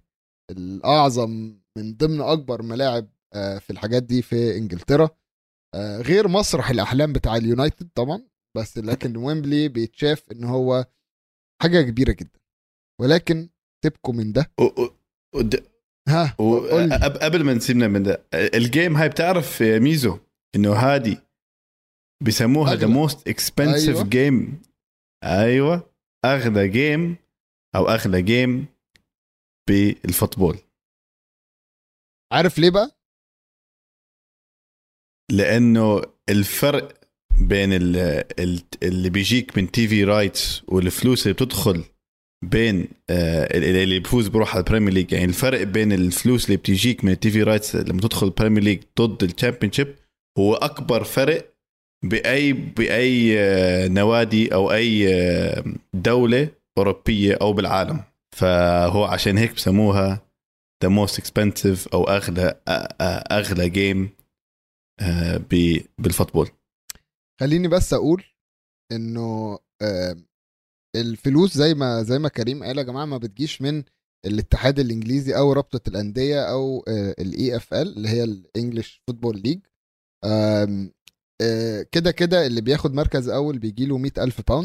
الاعظم من ضمن اكبر ملاعب آه، في الحاجات دي في انجلترا آه، غير مسرح الاحلام بتاع اليونايتد طبعا بس لكن ويمبلي بيتشاف ان هو حاجه كبيره جدا ولكن تبكوا من ده و... و... ود- ها و... قول لي. أب- قبل ما نسيبنا من ده الجيم هاي بتعرف يا ميزو انه هادي بيسموها ذا أغلى. موست اكسبنسيف أيوة. جيم ايوه اغلى جيم او اغلى جيم بالفوتبول عارف ليه بقى لانه الفرق بين ال- ال- اللي بيجيك من تي في رايتس والفلوس اللي بتدخل بين آه، اللي اللي بيفوز بروح على البريمير ليج يعني الفرق بين الفلوس اللي بتجيك من التي في رايتس لما تدخل البريمير ليج ضد الشامبيون شيب هو اكبر فرق باي باي آه، نوادي او اي آه، دوله اوروبيه او بالعالم فهو عشان هيك بسموها ذا موست اكسبنسيف او اغلى آه، آه، اغلى جيم آه، ب- بالفوتبول خليني بس اقول انه آه، الفلوس زي ما زي ما كريم قال يا جماعه ما بتجيش من الاتحاد الانجليزي او رابطه الانديه او الاي اف ال اللي هي الانجليش فوتبول ليج آم، آه، كده كده اللي بياخد مركز اول بيجي له 100000 باوند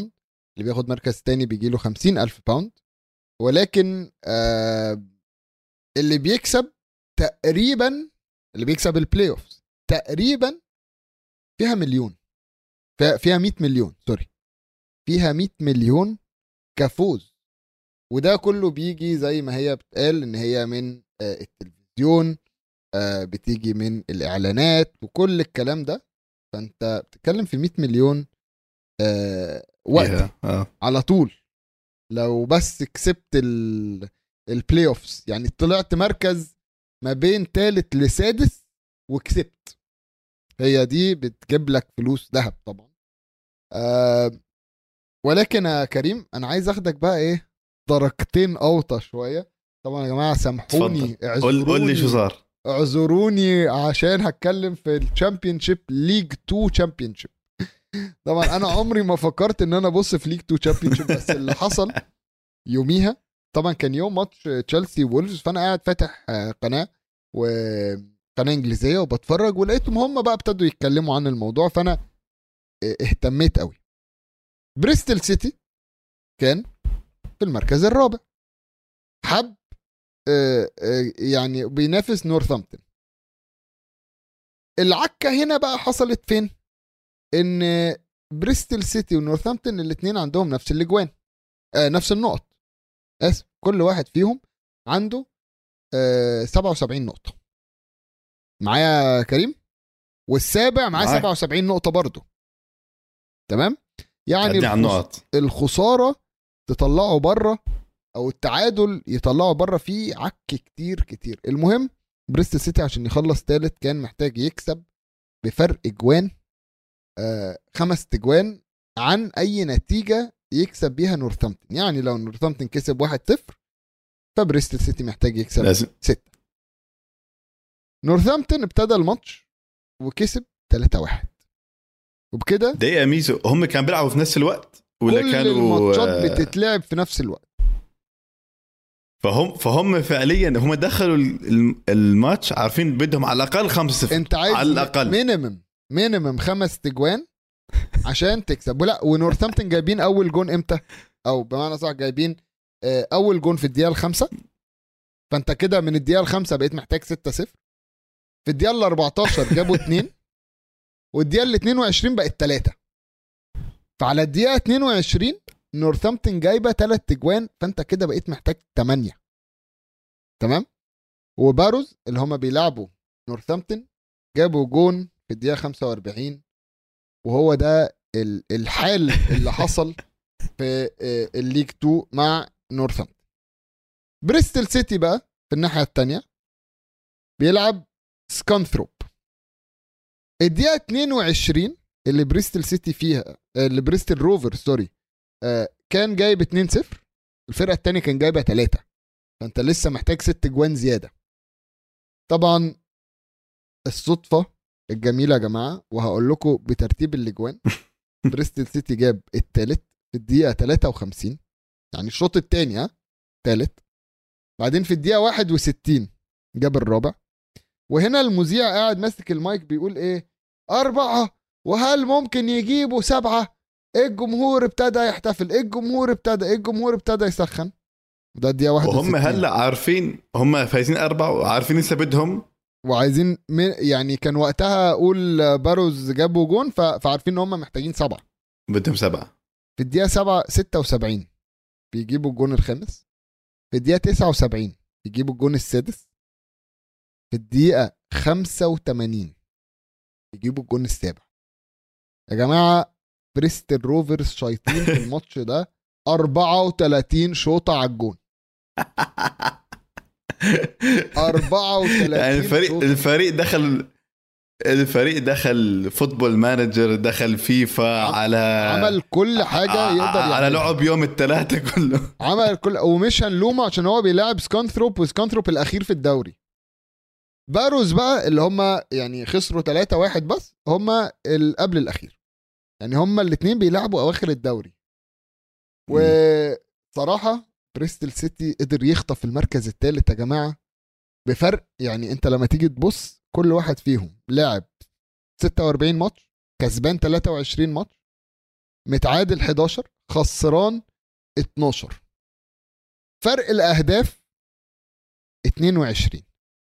اللي بياخد مركز تاني بيجي له 50 ألف باوند ولكن آه اللي بيكسب تقريبا اللي بيكسب البلاي اوفز تقريبا فيها مليون فيها- فيها 100 مليون سوري فيها 100 مليون كفوز وده كله بيجي زي ما هي بتقال ان هي من آه، التلفزيون آه، بتيجي من الاعلانات وكل الكلام ده فانت بتتكلم في 100 مليون آه، وقت فيها. اه على طول لو بس كسبت ال البلاي اوفز يعني طلعت مركز ما بين تالت لسادس وكسبت هي دي بتجيب لك فلوس ذهب طبعا آه ولكن يا كريم انا عايز اخدك بقى ايه درجتين اوطى شويه طبعا يا جماعه سامحوني تفضل قول قول لي شو صار اعذروني عشان هتكلم في الشامبيون شيب ليج 2 شامبيون شيب طبعا انا عمري ما فكرت ان انا ابص في ليج 2 شامبيون شيب بس اللي حصل يوميها طبعا كان يوم ماتش تشيلسي وولفز فانا قاعد فاتح آه، قناه وقناه انجليزيه وبتفرج ولقيتهم هم بقى ابتدوا يتكلموا عن الموضوع فانا اه- اهتميت قوي بريستل سيتي كان في المركز الرابع حب آه، آه، يعني بينافس نورثامبتون العكه هنا بقى حصلت فين ان بريستل سيتي ونورثامبتون الاثنين عندهم نفس الاجوان آه نفس النقط اسف كل واحد فيهم عنده آه 77 نقطه معايا كريم والسابع معاه معاك. 77 نقطه برضه تمام يعني قدي على الخس- النقط الخساره تطلعه بره او التعادل يطلعه بره فيه عك كتير كتير المهم بريستل سيتي عشان يخلص ثالث كان محتاج يكسب بفرق اجوان آه خمس تجوان عن اي نتيجه يكسب بيها نورثامبتون يعني لو نورثامبتون كسب 1-0 فبريستل سيتي محتاج يكسب لازم 6 نورثامبتون ابتدى الماتش وكسب 3-1 وبكده دقيقة ميزو هم كانوا بيلعبوا في نفس الوقت ولا كل كانوا الماتشات آه، بتتلعب في نفس الوقت فهم فهم فعليا هم دخلوا ال- الماتش عارفين بدهم على الاقل 5-0 انت عايز على الأقل. مينيمم مينيمم خمس تجوان عشان تكسب ولا ونورثامبتون جايبين اول جون امتى او بمعنى صح جايبين آه، اول جون في الدقيقه الخامسه فانت كده من الدقيقه الخامسه بقيت محتاج 6 0 في الدقيقه ال 14 جابوا 2 والدقيقه ال 22 بقت 3 فعلى الدقيقه 22 نورثامبتون جايبه 3 تجوان فانت كده بقيت محتاج 8 تمام وباروز اللي هما بيلعبوا نورثامبتون جابوا جون في الدقيقه 45 وهو ده ال- الحال اللي حصل في آه، الليج 2 مع نورثامبتون بريستل سيتي بقى في الناحيه الثانيه بيلعب سكانثروب الدقيقه 22 اللي بريستل سيتي فيها آه، اللي بريستل روفر سوري آه، كان جايب 2-0 الفرقه الثانيه كان جايبه 3 فانت لسه محتاج ست جوان زياده طبعا الصدفه الجميله يا جماعه وهقول لكم بترتيب الاجوان بريستل سيتي جاب الثالث في الدقيقه 53 يعني الشوط الثاني ها ثالث بعدين في الدقيقه 61 جاب الرابع وهنا المذيع قاعد ماسك المايك بيقول ايه أربعة وهل ممكن يجيبوا سبعة الجمهور ابتدى يحتفل الجمهور ابتدى الجمهور ابتدى يسخن ده الدقيقة 61 وهم هلا عارفين هم فايزين أربعة وعارفين لسه بدهم وعايزين من يعني كان وقتها اقول باروز جابوا جون ف- فعارفين ان هم محتاجين سبعة بدهم سبعة في الدقيقة 7 76 بيجيبوا الجون الخامس في الدقيقة 79 بيجيبوا الجون السادس في الدقيقة 85 بيجيبوا الجون السابع يا جماعة بريستل روفرز شايطين في الماتش ده 34 شوطة على الجون 34 يعني الفريق شوطة. الفريق دخل الفريق دخل فوتبول مانجر دخل فيفا على عمل كل حاجة يقدر على يعملها لعب يوم الثلاثة كله عمل كل ومش هنلومه عشان هو بيلاعب سكانثروب وسكانثروب الاخير في الدوري باروز بقى اللي هم يعني خسروا 3 1 بس هم ال- قبل الاخير يعني هم الاثنين بيلعبوا اواخر الدوري وصراحه بريستل سيتي قدر يخطف المركز الثالث يا جماعه بفرق يعني انت لما تيجي تبص كل واحد فيهم لاعب 46 ماتش كسبان 23 ماتش متعادل 11 خسران 12 فرق الاهداف 22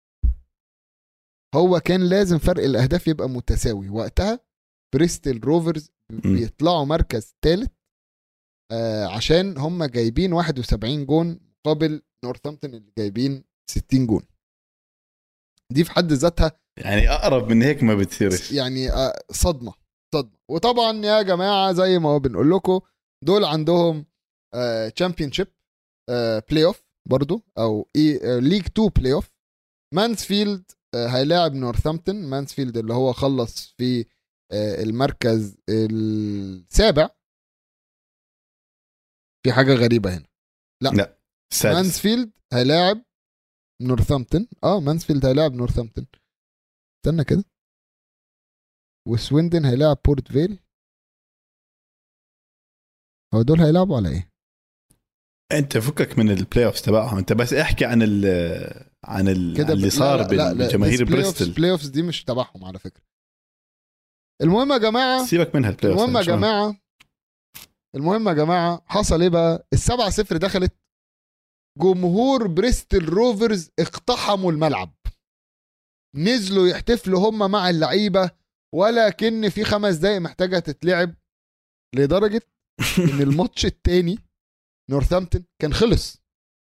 هو كان لازم فرق الاهداف يبقى متساوي وقتها بريستل روفرز بيطلعوا مركز ثالث آه عشان هم جايبين 71 جون مقابل نورثامبتون اللي جايبين 60 جون دي في حد ذاتها يعني اقرب من هيك ما بتصيرش يعني آه، صدمه صدمه وطبعا يا جماعه زي ما بنقول لكم دول عندهم تشامبيون شيب بلاي اوف برضو او اي ليج 2 بلاي اوف مانسفيلد هيلاعب نورثامبتون مانسفيلد اللي هو خلص في آه، المركز السابع في حاجه غريبه هنا سادس مانسفيلد هيلاعب نورثامبتون اه مانسفيلد هيلاعب نورثامبتون استنى كده وسويندن هيلاعب بورت فيل هو دول هيلعبوا على ايه؟ انت فكك من البلاي اوفز تبعهم انت بس احكي عن ال عن ال عن اللي صار بجماهير بريستل البلاي اوفز دي مش تبعهم على فكره المهم يا جماعه سيبك منها البلاي اوفز المهم يا جماعه المهم يا جماعه حصل ايه بقى السبعة صفر دخلت جمهور بريستل روفرز اقتحموا الملعب نزلوا يحتفلوا هم مع اللعيبه ولكن في خمس دقايق محتاجه تتلعب لدرجه ان الماتش التاني نورثامبتون كان خلص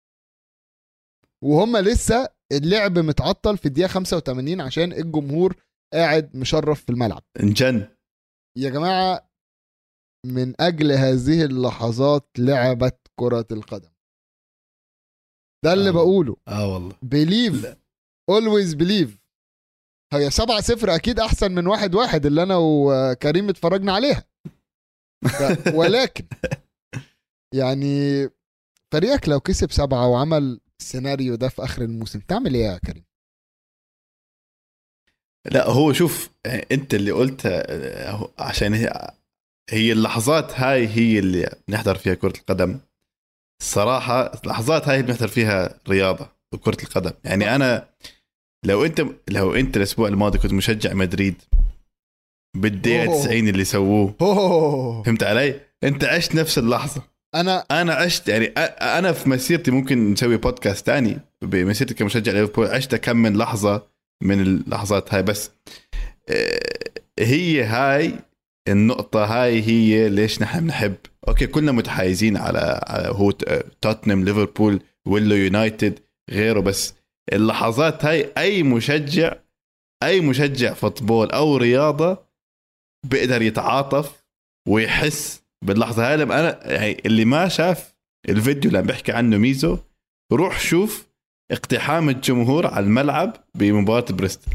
وهم لسه اللعب متعطل في الدقيقه 85 عشان الجمهور قاعد مشرف في الملعب انجن يا جماعه من اجل هذه اللحظات لعبت كره القدم ده اللي آه. بقوله اه والله بليف لا. اولويز بليف هي 7 0 اكيد احسن من واحد واحد اللي انا وكريم اتفرجنا عليها ف- ولكن يعني فريقك لو كسب سبعة وعمل السيناريو ده في اخر الموسم تعمل ايه يا كريم؟ لا هو شوف انت اللي قلتها آه، عشان هي هي اللحظات هاي هي اللي بنحضر فيها كرة القدم الصراحة اللحظات هاي اللي بنحضر فيها رياضة وكرة القدم يعني أنا لو أنت لو أنت الأسبوع الماضي كنت مشجع مدريد بالدقيقة أوه. 90 اللي سووه أوه. فهمت علي؟ أنت عشت نفس اللحظة انا انا عشت يعني أ- انا في مسيرتي ممكن نسوي بودكاست تاني بمسيرتي كمشجع ليفربول عشت كم من لحظه من اللحظات هاي بس آه، هي هاي النقطة هاي هي ليش نحن بنحب اوكي كلنا متحيزين على على هو ت- توتنهام ليفربول ولا يونايتد غيره بس اللحظات هاي اي مشجع اي مشجع فوتبول او رياضة بيقدر يتعاطف ويحس باللحظة هاي لما انا يعني اللي ما شاف الفيديو اللي عم بحكي عنه ميزو روح شوف اقتحام الجمهور على الملعب بمباراة بريستل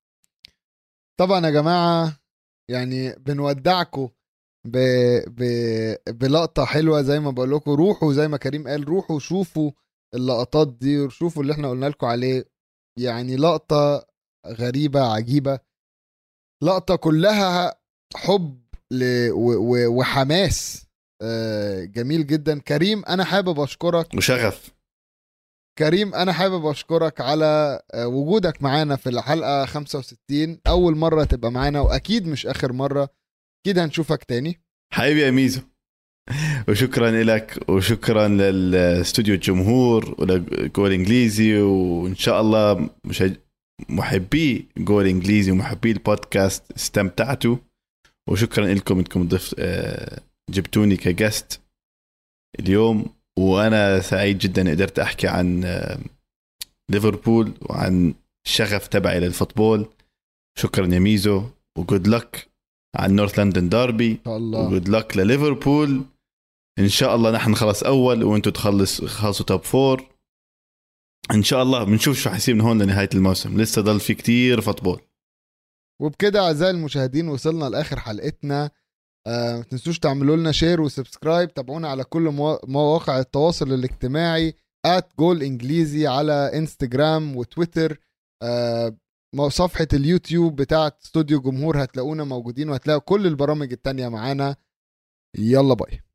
طبعا يا جماعه يعني بنودعكم ب... ب... بلقطه حلوه زي ما بقول لكم روحوا زي ما كريم قال روحوا شوفوا اللقطات دي وشوفوا اللي احنا قلنا لكم عليه يعني لقطه غريبه عجيبه لقطه كلها حب ل... و... و... وحماس آه، جميل جدا كريم انا حابب اشكرك وشغف كريم انا حابب اشكرك على آه، وجودك معانا في الحلقه 65 اول مره تبقى معانا واكيد مش اخر مره اكيد هنشوفك تاني حبيبي يا ميزو وشكرا لك وشكرا للاستوديو الجمهور ولجول انجليزي وان شاء الله مشج... محبي جول انجليزي ومحبي البودكاست استمتعتوا وشكرا لكم انكم ضف... آه، جبتوني كجست اليوم وانا سعيد جدا قدرت احكي عن آه، ليفربول وعن الشغف تبعي للفوتبول شكرا يا ميزو وجود لك عن نورث لندن داربي ان شاء الله وجود لك لليفربول ان شاء الله نحن نخلص اول وانتم تخلص تخلصوا توب فور ان شاء الله بنشوف شو حيصير من هون لنهايه الموسم لسه ضل في كتير فوتبول وبكده اعزائي المشاهدين وصلنا لاخر حلقتنا آه، ما تنسوش تعملوا لنا شير وسبسكرايب تابعونا على كل موا- مواقع التواصل الاجتماعي ات جول انجليزي على انستجرام وتويتر آه، مو- صفحة اليوتيوب بتاعت استوديو جمهور هتلاقونا موجودين وهتلاقوا كل البرامج التانية معانا يلا باي